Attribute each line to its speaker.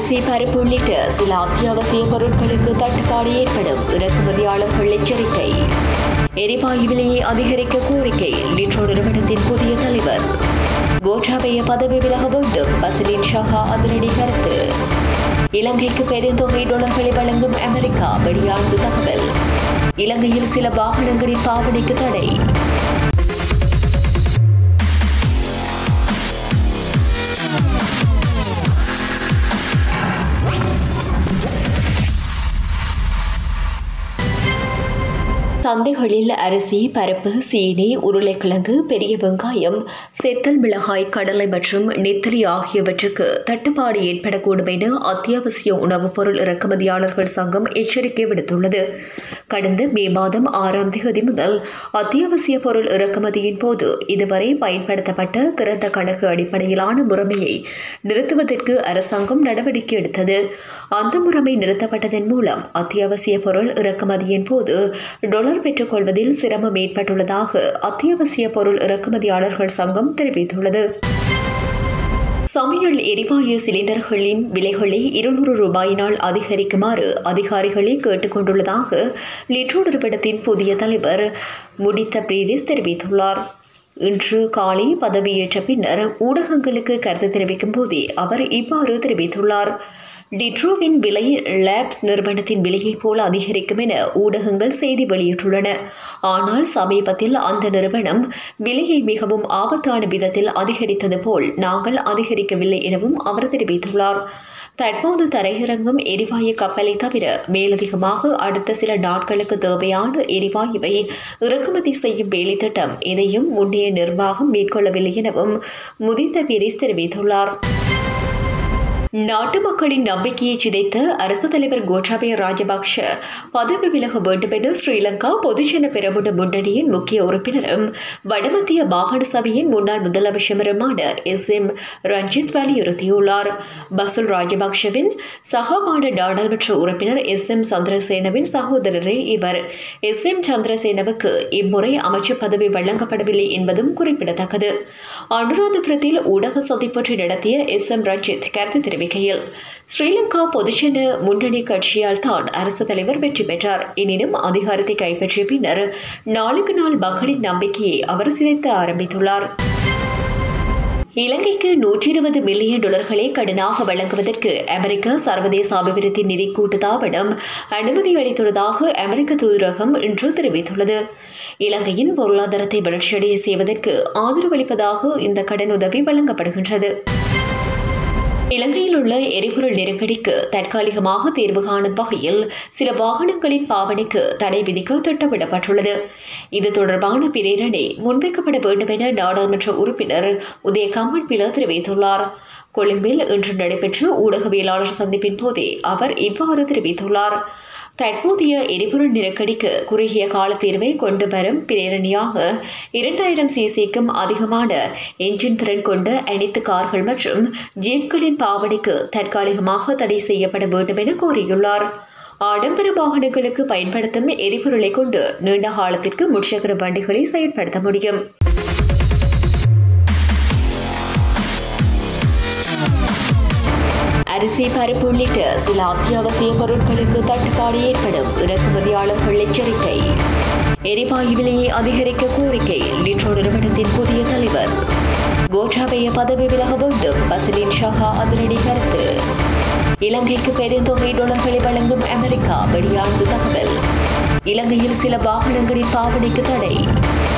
Speaker 1: அரிசி பருப்பு உள்ளிட்ட சில அத்தியாவசிய பொருட்களுக்கு தட்டுப்பாடு ஏற்படும் இறக்குமதியாளர்கள் எச்சரிக்கை எரிவாயு விலையை அதிகரிக்க கோரிக்கை லிட்ரோ நிறுவனத்தின் புதிய தலைவர் கோட்டாபய பதவி விலக வேண்டும் பசிலின் ஷஹா அதிரடி கருத்து இலங்கைக்கு பெருந்தொகை டாலர்களை வழங்கும் அமெரிக்கா வெளியாண்டு தகவல் இலங்கையில் சில வாகனங்களின் பாவனைக்கு தடை சந்தைகளில் அரிசி பருப்பு சீனி உருளைக்கிழங்கு பெரிய வெங்காயம் செத்தல் மிளகாய் கடலை மற்றும் நெத்திலி ஆகியவற்றுக்கு தட்டுப்பாடு ஏற்படக்கூடும் என அத்தியாவசிய உணவுப் பொருள் இறக்குமதியாளர்கள் சங்கம் எச்சரிக்கை விடுத்துள்ளது கடந்த மே மாதம் ஆறாம் தேதி முதல் அத்தியாவசிய பொருள் இறக்குமதியின் போது இதுவரை பயன்படுத்தப்பட்ட திறந்த கணக்கு அடிப்படையிலான முறைமையை நிறுத்துவதற்கு அரசாங்கம் நடவடிக்கை எடுத்தது அந்த முறைமை நிறுத்தப்பட்டதன் மூலம் அத்தியாவசிய பொருள் இறக்குமதியின் போது டொலர் பெற்றுக்கொள்வதில் சிரமம் ஏற்பட்டுள்ளதாக அத்தியாவசிய பொருள் இறக்குமதியாளர்கள் சங்கம் தெரிவித்துள்ளது சமையல் எரிவாயு சிலிண்டர்களின் விலைகளை இருநூறு ரூபாயினால் அதிகரிக்குமாறு அதிகாரிகளை கேட்டுக்கொண்டுள்ளதாக லிட்ரோ நிறுவனத்தின் புதிய தலைவர் முடித்த பிரீரிஸ் தெரிவித்துள்ளார் இன்று காலை பதவியேற்ற பின்னர் ஊடகங்களுக்கு கருத்து தெரிவிக்கும் போதே அவர் இவ்வாறு தெரிவித்துள்ளார் டிட்ரோவின் விலை லேப்ஸ் நிறுவனத்தின் விலையைப் போல அதிகரிக்கும் என ஊடகங்கள் செய்தி வெளியிட்டுள்ளன ஆனால் சமீபத்தில் அந்த நிறுவனம் விலையை மிகவும் ஆபத்தான விதத்தில் அதிகரித்தது போல் நாங்கள் அதிகரிக்கவில்லை எனவும் அவர் தெரிவித்துள்ளார் தற்போது தரையிறங்கும் எரிவாயு கப்பலை தவிர மேலதிகமாக அடுத்த சில நாட்களுக்கு தேவையான எரிவாயுவை இறக்குமதி செய்யும் வேலை திட்டம் எதையும் முன்னைய நிர்வாகம் மேற்கொள்ளவில்லை எனவும் முதித்த பீரிஸ் தெரிவித்துள்ளார் நாட்டு மக்களின் நம்பிக்கையை சிதைத்த அரசு தலைவர் கோட்டாபய ராஜபக்ஷ பதவி விலக வேண்டும் என ஸ்ரீலங்கா பொதுஜன பெரமுன முன்னணியின் முக்கிய உறுப்பினரும் வடமத்திய மாகாண சபையின் முன்னாள் முதலமைச்சருமான எஸ் எம் ரஞ்சித் வலியுறுத்தியுள்ளார் பசுல் ராஜபக்ஷவின் சகமான நாடாளுமன்ற உறுப்பினர் எஸ் எம் சந்திரசேனவின் சகோதரரே இவர் எஸ் எம் சந்திரசேனவுக்கு இம்முறை அமைச்சர் பதவி வழங்கப்படவில்லை என்பதும் குறிப்பிடத்தக்கது அனுராதபுரத்தில் ஊடக சந்திப்பொன்றை நடத்திய எஸ் எம் ரஞ்சித் கருத்து தெரிவிக்கையில் ஸ்ரீலங்கா பொதுஜன முன்னணி கட்சியால் தான் அரசு தலைவர் வெற்றி பெற்றார் எனினும் அதிகாரத்தை கைப்பற்றிய பின்னர் நாளுக்கு நாள் மக்களின் நம்பிக்கையை அவர் சிதைத்து ஆரம்பித்துள்ளார் இலங்கைக்கு நூற்றி இருபது மில்லியன் டாலர்களை கடனாக வழங்குவதற்கு அமெரிக்க சர்வதேச அபிவிருத்தி நிதி கூட்டுத்தாபனம் அனுமதி அளித்துள்ளதாக அமெரிக்க தூதரகம் இன்று தெரிவித்துள்ளது இலங்கையின் பொருளாதாரத்தை வளர்ச்சியடைய செய்வதற்கு ஆதரவளிப்பதாக இந்த கடனுதவி வழங்கப்படுகின்றது இலங்கையில் உள்ள எரிபொருள் நெருக்கடிக்கு தற்காலிகமாக தீர்வு காணும் வகையில் சில வாகனங்களின் பாவனைக்கு தடை விதிக்க திட்டமிடப்பட்டுள்ளது இது தொடர்பான பிரேரணை முன்வைக்கப்பட வேண்டும் என நாடாளுமன்ற உறுப்பினர் உதய கம்மன் பில தெரிவித்துள்ளார் கொழும்பில் இன்று நடைபெற்ற ஊடகவியலாளர் சந்திப்பின் போதே அவர் இவ்வாறு தெரிவித்துள்ளார் தற்போதைய எரிபொருள் நெருக்கடிக்கு குறுகிய கால தீர்வை கொண்டு வரும் பிரேரணியாக இரண்டாயிரம் சிசிக்கும் அதிகமான என்ஜின் திறன் கொண்ட அனைத்து கார்கள் மற்றும் ஜீப்களின் பாவனைக்கு தற்காலிகமாக தடை செய்யப்பட வேண்டும் என கூறியுள்ளார் ஆடம்பர வாகனங்களுக்கு பயன்படுத்தும் எரிபொருளை கொண்டு நீண்ட காலத்திற்கு முச்சக்கர வண்டிகளை செயல்படுத்த முடியும் அரிசி பருப்பு உள்ளிட்ட சில அத்தியாவசிய பொருட்களுக்கு தட்டுப்பாடு ஏற்படும் இறக்குமதியாளர்கள் எச்சரிக்கை எரிவாயு விலையை அதிகரிக்க கோரிக்கை லிட்ரோ நிறுவனத்தின் புதிய தலைவர் கோட்டாபய பதவி விலக வேண்டும் பசிலின் ஷஹா அதிரடி கருத்து இலங்கைக்கு பெருந்தொகை டாலர்களை வழங்கும் அமெரிக்கா வெளியாண்டு தகவல் இலங்கையில் சில வாகனங்களின் பாவனைக்கு தடை